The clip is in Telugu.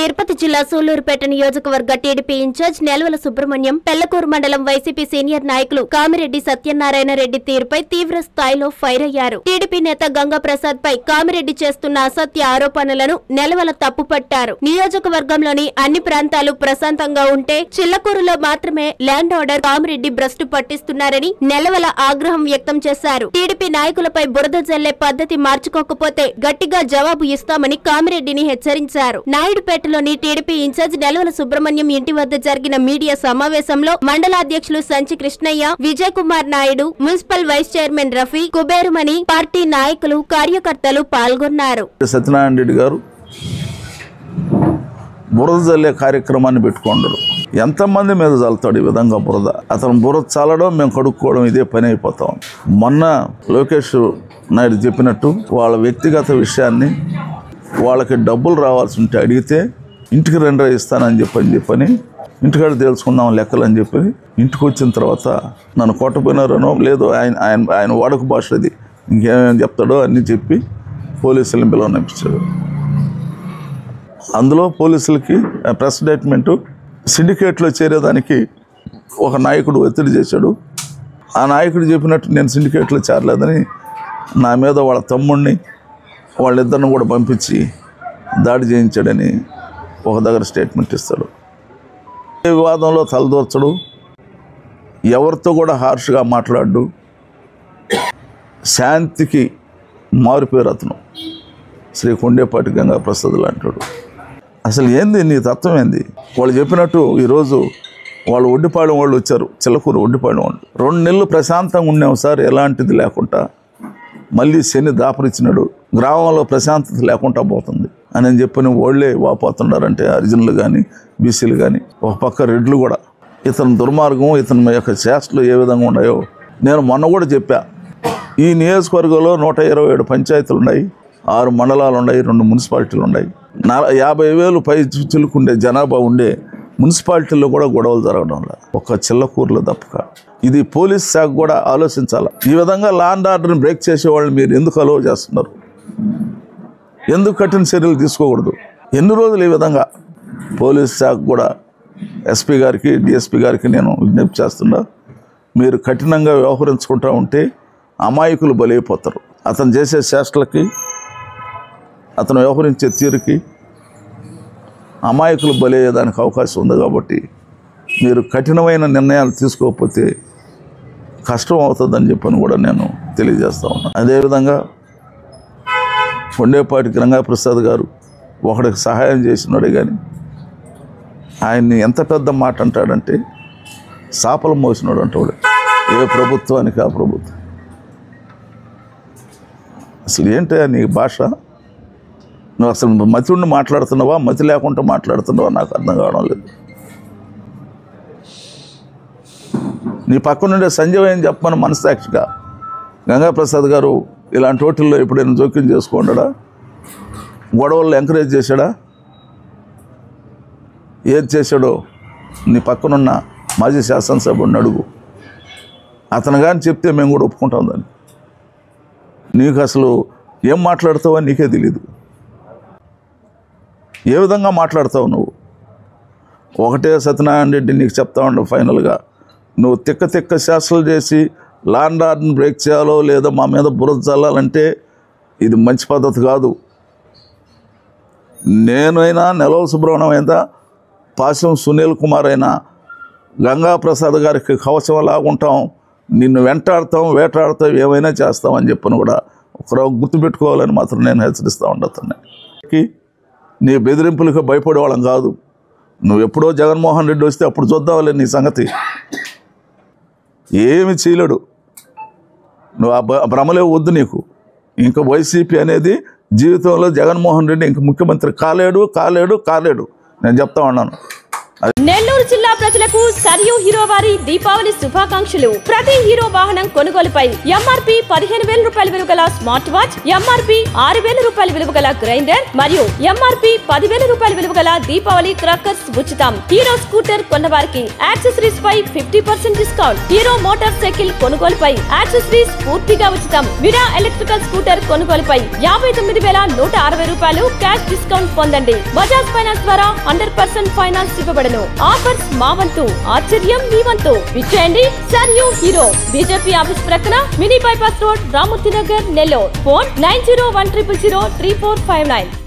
తిరుపతి జిల్లా సూళ్లూరుపేట నియోజకవర్గ టీడీపీ ఇన్ఛార్జ్ నెలవల సుబ్రహ్మణ్యం పెళ్లకూరు మండలం వైసీపీ సీనియర్ నాయకులు కామిరెడ్డి సత్యనారాయణ రెడ్డి తీరుపై తీవ్ర స్థాయిలో ఫైర్ అయ్యారు టీడీపీ నేత గంగా ప్రసాద్ పై కామిరెడ్డి చేస్తున్న అసత్య ఆరోపణలను నెలవల తప్పుపట్టారు నియోజకవర్గంలోని అన్ని ప్రాంతాలు ప్రశాంతంగా ఉంటే చిల్లకూరులో మాత్రమే ల్యాండ్ ఆర్డర్ కామిరెడ్డి భ్రష్టు పట్టిస్తున్నారని నెలవల ఆగ్రహం వ్యక్తం చేశారు టీడీపీ నాయకులపై బురద జల్లే పద్ధతి మార్చుకోకపోతే గట్టిగా జవాబు ఇస్తామని కామిరెడ్డిని హెచ్చరించారు నాయుడుపేటలోని టీడీపీ ఇన్ఛార్జ్ నెలవల సుబ్రహ్మణ్యం ఇంటి వద్ద జరిగిన మీడియా సమావేశంలో మండలాధ్యక్షులు Sanchi Krishnaiah Vijay Kumar Naidu municipal vice chairman Rafi Kuberumani party నాయకులు కార్యకర్తలు పాల్గొన్నారు సత్యనారాయణ రెడ్డి గారు బురద చల్లే కార్యక్రమాన్ని పెట్టుకోండరు ఎంతమంది మీద చల్లుతాడు ఈ విధంగా బురద అతను బురద చల్లడం మేము కడుక్కోవడం ఇదే పని అయిపోతాం మొన్న లోకేష్ నాయుడు చెప్పినట్టు వాళ్ళ వ్యక్తిగత విషయాన్ని వాళ్ళకి డబ్బులు రావాల్సి ఉంటే అడిగితే ఇంటికి రెండు ఇస్తానని చెప్పని చెప్పని ఇంటికాడ తెలుసుకుందాం లెక్కలు అని చెప్పి ఇంటికి వచ్చిన తర్వాత నన్ను కొట్టపోయినారనో లేదో ఆయన ఆయన ఆయన వాడుక భాష అది ఇంకేమేమి చెప్తాడో అన్నీ చెప్పి పోలీసులను పిలవనిపించాడు అందులో పోలీసులకి ఆ ప్రెస్ స్టేట్మెంటు సిండికేట్లో చేరేదానికి ఒక నాయకుడు ఒత్తిడి చేశాడు ఆ నాయకుడు చెప్పినట్టు నేను సిండికేట్లో చేరలేదని నా మీద వాళ్ళ తమ్ముడిని వాళ్ళిద్దరిని కూడా పంపించి దాడి చేయించాడని ఒక దగ్గర స్టేట్మెంట్ ఇస్తాడు ఏ వివాదంలో తలదూర్చడు ఎవరితో కూడా హార్ష్గా మాట్లాడు శాంతికి మారుపేరు అతను శ్రీ కొండేపాటి గంగా ప్రసాద్ లాంటాడు అసలు ఏంది నీ తత్వం ఏంది వాళ్ళు చెప్పినట్టు ఈరోజు వాళ్ళు ఒడ్డిపాలెం వాళ్ళు వచ్చారు చిల్లకూరు ఒడ్డిపాలెం వాళ్ళు రెండు నెలలు ప్రశాంతంగా ఉన్నాం సార్ ఎలాంటిది లేకుండా మళ్ళీ శని దాపరిచ్చినాడు గ్రామంలో ప్రశాంతత లేకుండా పోతుంది అని చెప్పని వాళ్ళే వాపోతున్నారంటే అర్జునులు కానీ బీసీలు కానీ ఒక పక్క రెడ్లు కూడా ఇతని దుర్మార్గం ఇతని యొక్క చేష్టలు ఏ విధంగా ఉన్నాయో నేను మొన్న కూడా చెప్పా ఈ నియోజకవర్గంలో నూట ఇరవై ఏడు పంచాయతీలు ఉన్నాయి ఆరు మండలాలు ఉన్నాయి రెండు మున్సిపాలిటీలు ఉన్నాయి నల యాభై వేలు పై చిలుకుండే జనాభా ఉండే మున్సిపాలిటీల్లో కూడా గొడవలు జరగడం లేదు ఒక చిల్లకూరులో తప్పక ఇది పోలీస్ శాఖ కూడా ఆలోచించాలి ఈ విధంగా లా అండ్ ఆర్డర్ని బ్రేక్ చేసే వాళ్ళని మీరు ఎందుకు అలవ్ చేస్తున్నారు ఎందుకు కఠిన చర్యలు తీసుకోకూడదు ఎన్ని రోజులు ఈ విధంగా పోలీస్ శాఖ కూడా ఎస్పీ గారికి డిఎస్పీ గారికి నేను విజ్ఞప్తి చేస్తున్నా మీరు కఠినంగా వ్యవహరించుకుంటూ ఉంటే అమాయకులు బలైపోతారు అతను చేసే చేష్టలకి అతను వ్యవహరించే తీరుకి అమాయకులు బలయ్యేదానికి అవకాశం ఉంది కాబట్టి మీరు కఠినమైన నిర్ణయాలు తీసుకోకపోతే కష్టం అవుతుందని చెప్పని కూడా నేను తెలియజేస్తా ఉన్నాను అదేవిధంగా కొండేపాటి గంగాప్రసాద్ గారు ఒకడికి సహాయం చేసినాడే కానీ ఆయన్ని ఎంత పెద్ద మాట అంటాడంటే సాపలు మోసినాడు అంటాడు ఏ ప్రభుత్వానికి ఆ ప్రభుత్వం అసలు ఏంటో నీ భాష నువ్వు అసలు మతి ఉండి మాట్లాడుతున్నావా మతి లేకుండా మాట్లాడుతున్నావా నాకు అర్థం కావడం లేదు నీ పక్క నుండే సంజయ్ ఏం చెప్పమని మనసాక్షిగా గంగాప్రసాద్ గారు ఇలాంటి వాటిల్లో ఎప్పుడైనా జోక్యం చేసుకుంటాడా గొడవల్లో ఎంకరేజ్ చేశాడా ఏది చేశాడో నీ పక్కనున్న మాజీ శాసనసభ్యుడిని అడుగు అతను కానీ చెప్తే మేము కూడా ఒప్పుకుంటాం దాన్ని నీకు అసలు ఏం మాట్లాడతావో నీకే తెలియదు ఏ విధంగా మాట్లాడతావు నువ్వు ఒకటే సత్యనారాయణ రెడ్డి నీకు చెప్తా ఉండవు ఫైనల్గా నువ్వు తిక్క తిక్క శాసనలు చేసి లాండ్ ఆర్డర్ని బ్రేక్ చేయాలో లేదా మా మీద బురద చల్లాలంటే ఇది మంచి పద్ధతి కాదు నేనైనా నెలవ సుబ్రహ్మణ్యం అయినా పాశం సునీల్ కుమార్ అయినా గంగాప్రసాద్ గారికి కవచం లాగుంటాం నిన్ను వెంటాడతాం వేటాడతాం ఏమైనా చేస్తాం అని చెప్పని కూడా ఒకరు గుర్తుపెట్టుకోవాలని మాత్రం నేను హెచ్చరిస్తూ ఉండతాను నీ బెదిరింపులకు భయపడేవాళ్ళం కాదు నువ్వు ఎప్పుడో జగన్మోహన్ రెడ్డి వస్తే అప్పుడు చూద్దాంలే నీ సంగతి ఏమి చేయలేడు నువ్వు ఆ భ- భ్రమలే వద్దు నీకు ఇంకా వైసీపీ అనేది జీవితంలో జగన్మోహన్ రెడ్డి ఇంక ముఖ్యమంత్రి కాలేడు కాలేడు కాలేడు నేను చెప్తా ఉన్నాను నెల్లూరు జిల్లా ప్రజలకు సరియు హీరో వారి దీపావళి శుభాకాంక్షలు ప్రతి హీరో వాహనం కొనుగోలుపై ఎంఆర్పి పదిహేను వేల రూపాయల విలువ గల స్మార్ట్ వాచ్ ఎంఆర్పి ఆరు వేల రూపాయల విలువ గల గ్రైండర్ మరియు ఎంఆర్పి పదివేల రూపాయల విలువ గల దీపావళి క్రాకర్స్ ఉచితం హీరో స్కూటర్ కొన్నవారికి యాక్సెసరీస్ పై fifty percent discount Hero motorcycle కొనుగోలుపై యాక్సెసరీస్ పూర్తిగా ఉచితం విరా ఎలక్ట్రికల్ స్కూటర్ కొనుగోలుపై యాభై తొమ్మిది వేల నూట అరవై రూపాయలు క్యాష్ డిస్కౌంట్ పొందండి బజాజ్ ఫైనాన్స్ ద్వారా హండ్రెడ్ పర్సెంట్ ఫైనాన్స్ ఇవ్వబడను ఆఫర్స్ మా వంతు ఆశ్చర్యం మీ వంతు విచ్చేయండి సర్ యూ హీరో బీజేపీ ఆఫీస్ ప్రక్కన mini bypass road Ramurthy Nagar Nellore phone nine zero one triple zero three four five nine